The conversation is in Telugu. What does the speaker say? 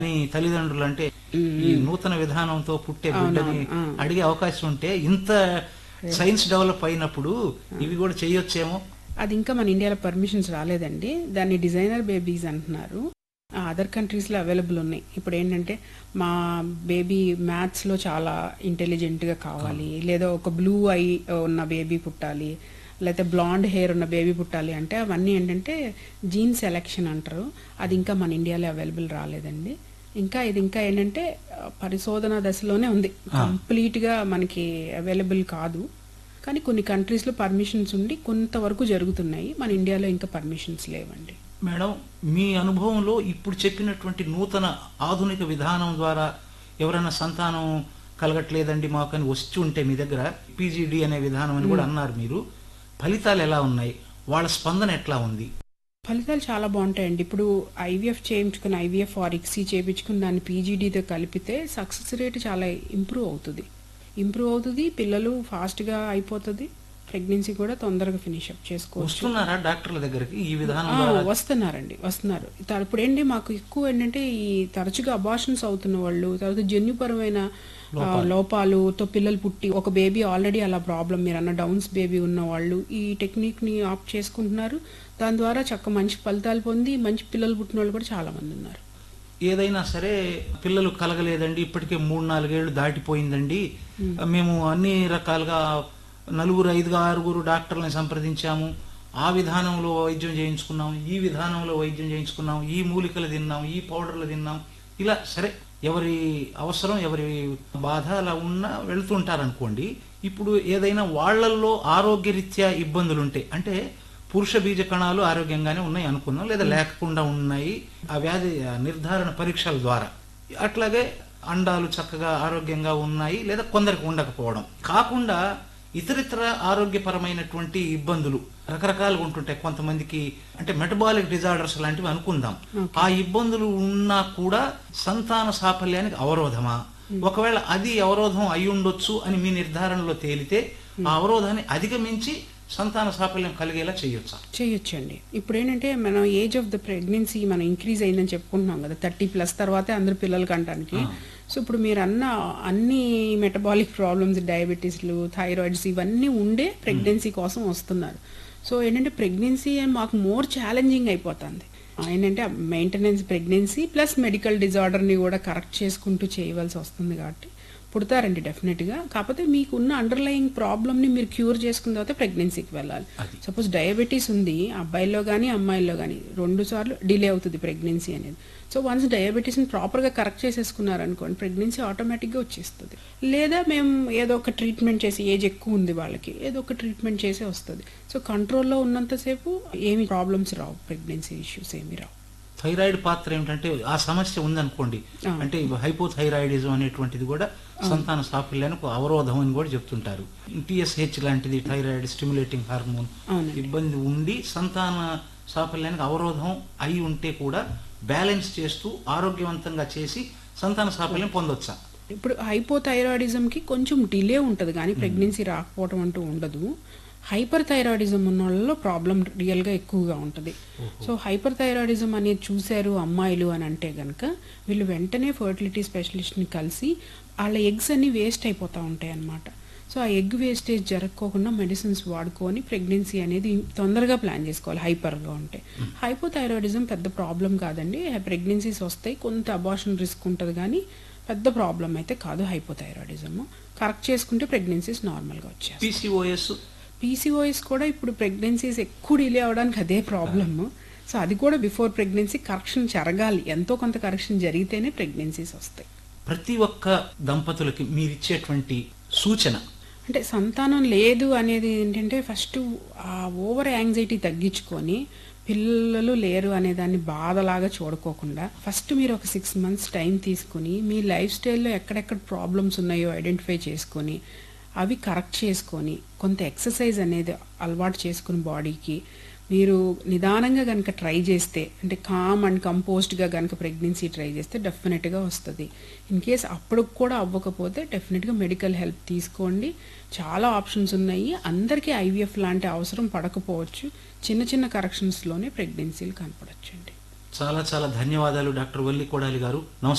అని తల్లిదండ్రులు అంటే ఈ నూతన విధానంతో పుట్టే బిడ్డని ఆ. అడిగే అవకాశం ఉంటే ఇంత సైన్స్ డెవలప్ అయినప్పుడు ఇవి కూడా చేయొచ్చేమో అది ఇంకా మన ఇండియాలో పర్మిషన్స్ రాలేదండి దాన్ని డిజైనర్ బేబీస్ అంటున్నారు అదర్ కంట్రీస్లో అవైలబుల్ ఉన్నాయి ఇప్పుడు ఏంటంటే మా బేబీ మ్యాథ్స్లో చాలా ఇంటెలిజెంట్గా కావాలి లేదా ఒక బ్లూ ఐ ఉన్న బేబీ పుట్టాలి లేకపోతే బ్లాండ్ హెయిర్ ఉన్న బేబీ పుట్టాలి అంటే అవన్నీ ఏంటంటే జీన్ సెలెక్షన్ అంటారు అది ఇంకా మన ఇండియాలో అవైలబుల్ రాలేదండి ఇంకా ఇది ఇంకా ఏంటంటే ఆ, పరిశోధన దశలోనే ఉంది కంప్లీట్గా మనకి అవైలబుల్ కాదు కానీ కొన్ని కంట్రీస్లో పర్మిషన్స్ ఉండి కొంతవరకు జరుగుతున్నాయి మన ఇండియాలో ఇంకా పర్మిషన్స్ లేవండి మేడం మీ అనుభవంలో ఇప్పుడు చెప్పినటువంటి నూతన ఆధునిక విధానం ద్వారా ఎవరైనా సంతానం కలగట్లేదండి మాకు అని వచ్చి ఉంటే మీ దగ్గర పీజీడి అనే విధానం అని కూడా అన్నారు మీరు ఫలితాలు ఎలా ఉన్నాయి వాళ్ళ స్పందన ఎట్లా ఉంది ఫలితాలు చాలా బాగుంటాయండి ఇప్పుడు ఐవీఎఫ్ చేయించుకుని ఐవీఎఫ్ ఆర్ ఇక్సీ చేయించుకుని దాన్ని పీజీడీతో కలిపితే సక్సెస్ రేట్ చాలా ఇంప్రూవ్ అవుతుంది ఇంప్రూవ్ అవుతుంది పిల్లలు ఫాస్ట్గా అయిపోతుంది ప్రెగ్నెన్సీ కూడా తొందరగా ఫినిష్ అప్ చేసుకోవచ్చు వస్తున్నారా డాక్టర్ల దగ్గరికి ఈ విధానం ఆ, ద్వారా వస్తున్నారండి వస్తున్నారు త- ఇప్పుడు ఏంటి మాకు ఎక్కువ ఏంటంటే ఈ తరచుగా అబార్షన్స్ అవుతున్న వాళ్ళు తర్వాత జన్యుపరమైన ఆ, లోపాలుతో పిల్లలు పుట్టి ఒక బేబీ ఆల్రెడీ అలా ప్రాబ్లం మీరు అన్న డౌన్స్ బేబీ ఉన్న వాళ్ళు ఈ టెక్నిక్ ని ఆప్ట్ చేసుకుంటున్నారు దాని ద్వారా చక్క మంచి ఫలితాలు పొంది మంచి పిల్లలు పుట్టిన వాళ్ళు కూడా చాలా మంది ఉన్నారు ఏదైనా సరే పిల్లలు కలగలేదండి ఇప్పటికే మూడు నాలుగేళ్లు దాటిపోయిందండి మేము అన్ని రకాలుగా నలుగురు ఐదుగురు ఆరుగురు డాక్టర్లని సంప్రదించాము ఆ విధానంలో వైద్యం చేయించుకున్నాం ఈ విధానంలో వైద్యం చేయించుకున్నాం ఈ మూలికలు తిన్నాం ఈ పౌడర్లు తిన్నాం ఇలా సరే ఎవరి అవసరం ఎవరి బాధ అలా ఉన్నా వెళ్తుంటారనుకోండి ఇప్పుడు ఏదైనా వాళ్ళల్లో ఆరోగ్యరీత్యా ఇబ్బందులు ఉంటాయి అంటే పురుష బీజ కణాలు ఆరోగ్యంగానే ఉన్నాయి అనుకుందాం లేదా లేకుండా ఉన్నాయి ఆ వ్యాధి ఆ నిర్ధారణ పరీక్షల ద్వారా అట్లాగే అండాలు చక్కగా ఆరోగ్యంగా ఉన్నాయి లేదా కొందరికి ఉండకపోవడం కాకుండా ఇతరితర ఆరోగ్యపరమైనటువంటి ఇబ్బందులు రకరకాలుగా ఉంటుంటాయి కొంతమందికి అంటే మెటబాలిక్ డిజార్డర్స్ లాంటివి అనుకుందాం ఆ ఇబ్బందులు ఉన్నా కూడా సంతాన సాఫల్యానికి అవరోధమా ఒకవేళ అది అవరోధం అయి ఉండొచ్చు అని మీ నిర్ధారణలో తేలితే ఆ అవరోధాన్ని అధిగమించి సంతాన సాఫల్యం కలిగేలా చేయొచ్చా చేయొచ్చండి ఇప్పుడు ఏంటంటే మనం ఏజ్ ఆఫ్ ద ప్రెగ్నెన్సీ మనం ఇంక్రీజ్ అయిందని చెప్పుకుంటున్నాం కదా థర్టీ ప్లస్ తర్వాతే అందరు పిల్లలు కంటానికి సో ఇప్పుడు మీరు అన్న అన్ని మెటబాలిక్ ప్రాబ్లమ్స్ డయాబెటీస్లు థైరాయిడ్స్ ఇవన్నీ ఉండే ప్రెగ్నెన్సీ కోసం వస్తున్నారు సో ఏంటంటే ప్రెగ్నెన్సీ మాకు మోర్ ఛాలెంజింగ్ అయిపోతుంది ఏంటంటే మెయింటెనెన్స్ ప్రెగ్నెన్సీ ప్లస్ మెడికల్ డిజార్డర్ని కూడా కరెక్ట్ చేసుకుంటూ చేయవలసి వస్తుంది కాబట్టి పుడతారండి డెఫినెట్గా కాకపోతే మీకు ఉన్న అండర్లయింగ్ ప్రాబ్లమ్ని మీరు క్యూర్ చేసుకున్న తర్వాత ప్రెగ్నెన్సీకి వెళ్ళాలి అది. సపోజ్ డయాబెటీస్ ఉంది అబ్బాయిల్లో కానీ అమ్మాయిల్లో కానీ రెండు సార్లు డిలే అవుతుంది ప్రెగ్నెన్సీ అనేది సో వన్స్ డయాబెటీస్ని ప్రాపర్గా కరెక్ట్ చేసేసుకున్నారనుకోండి ప్రెగ్నెన్సీ ఆటోమేటిక్గా వచ్చేస్తుంది లేదా మేము ఏదో ఒక ట్రీట్మెంట్ చేసి ఏజ్ ఎక్కువ ఉంది వాళ్ళకి ఏదో ఒక ట్రీట్మెంట్ చేసే వస్తుంది సో కంట్రోల్లో ఉన్నంతసేపు ఏమి ప్రాబ్లమ్స్ రావు ప్రెగ్నెన్సీ ఇష్యూస్ ఏమి రావు థైరాయిడ్ పాత్ర ఏమిటంటే ఆ సమస్య ఉందనుకోండి ఆ. అంటే హైపోథైరాయిడిజం అనేటువంటిది కూడా సంతాన సాఫల్యానికి ఒక అవరోధం అని కూడా చెప్తుంటారు టిఎస్హెచ్ లాంటిది థైరాయిడ్ స్టిమ్యులేటింగ్ హార్మోన్ అవునండి. ఇబ్బంది ఉండి సంతాన సాఫల్యానికి అవరోధం అయి ఉంటే కూడా బ్యాలెన్స్ చేస్తూ ఆరోగ్యవంతంగా చేసి సంతాన సాఫల్యం పొందొచ్చా ఇప్పుడు హైపోథైరాయిడిజంకి కొంచెం డిలే ఉంటుంది కానీ ప్రెగ్నెన్సీ రాకపోవడం అంటూ ఉండదు హైపర్ థైరాయిడిజం ఉన్న వాళ్ళలో ప్రాబ్లం రియల్గా ఎక్కువగా ఉంటుంది సో హైపర్ థైరాయిడిజం అనేది చూశారు అమ్మాయిలు అని అంటే గనక వీళ్ళు వెంటనే ఫర్టిలిటీ స్పెషలిస్ట్ని కలిసి వాళ్ళ ఎగ్స్ అన్ని వేస్ట్ అయిపోతూ ఉంటాయి అన్నమాట సో ఆ ఎగ్ వేస్టేజ్ జరగకోకుండా మెడిసిన్స్ వాడుకొని ప్రెగ్నెన్సీ అనేది తొందరగా ప్లాన్ చేసుకోవాలి హైపర్గా ఉంటే హైపోథైరాయిడిజం పెద్ద ప్రాబ్లం కాదండి ప్రెగ్నెన్సీస్ వస్తాయి కొంత అబార్షన్ రిస్క్ ఉంటుంది కానీ పెద్ద ప్రాబ్లం అయితే కాదు హైపోథైరాయిడిజం కరెక్ట్ చేసుకుంటే ప్రెగ్నెన్సీస్ నార్మల్గా వచ్చేస్తాయి పీసీఓఎస్ పీసీఓఎస్ కూడా ఇప్పుడు ప్రెగ్నెన్సీస్ ఎక్కువ డిలే అవడానికి అదే ప్రాబ్లమ్ సో అది కూడా బిఫోర్ ప్రెగ్నెన్సీ కరెక్షన్ జరగాలి ఎంతో కొంత కరెక్షన్ జరిగితేనే ప్రెగ్నెన్సీస్ వస్తాయి ప్రతి ఒక్క దంపతులకి మీరిచ్చేటువంటి సూచన అంటే సంతానం లేదు అనేది ఏంటంటే ఫస్ట్ ఆ ఓవర్ యాంగ్జైటీ తగ్గించుకొని పిల్లలు లేరు అనే దాన్ని బాధలాగా చూడుకోకుండా ఫస్ట్ మీరు ఒక సిక్స్ మంత్స్ టైం తీసుకుని మీ లైఫ్ స్టైల్లో ఎక్కడెక్కడ ప్రాబ్లమ్స్ ఉన్నాయో ఐడెంటిఫై చేసుకొని అవి కరెక్ట్ చేసుకొని కొంత ఎక్సర్సైజ్ అనేది అలవాటు చేసుకుని బాడీకి మీరు నిదానంగా కనుక ట్రై చేస్తే అంటే కామ్ అండ్ కంపోస్ట్గా కనుక ప్రెగ్నెన్సీ ట్రై చేస్తే డెఫినెట్గా వస్తుంది ఇన్ కేస్ అప్పుడు కూడా అవ్వకపోతే డెఫినెట్గా మెడికల్ హెల్ప్ తీసుకోండి చాలా ఆప్షన్స్ ఉన్నాయి అందరికీ ఐవీఎఫ్ లాంటి అవసరం పడకపోవచ్చు చిన్న చిన్న కరెక్షన్స్లోనే ప్రెగ్నెన్సీలు కనపడచ్చండి చాలా చాలా ధన్యవాదాలు డాక్టర్ వల్లి కొడాలి గారు నమస్కారం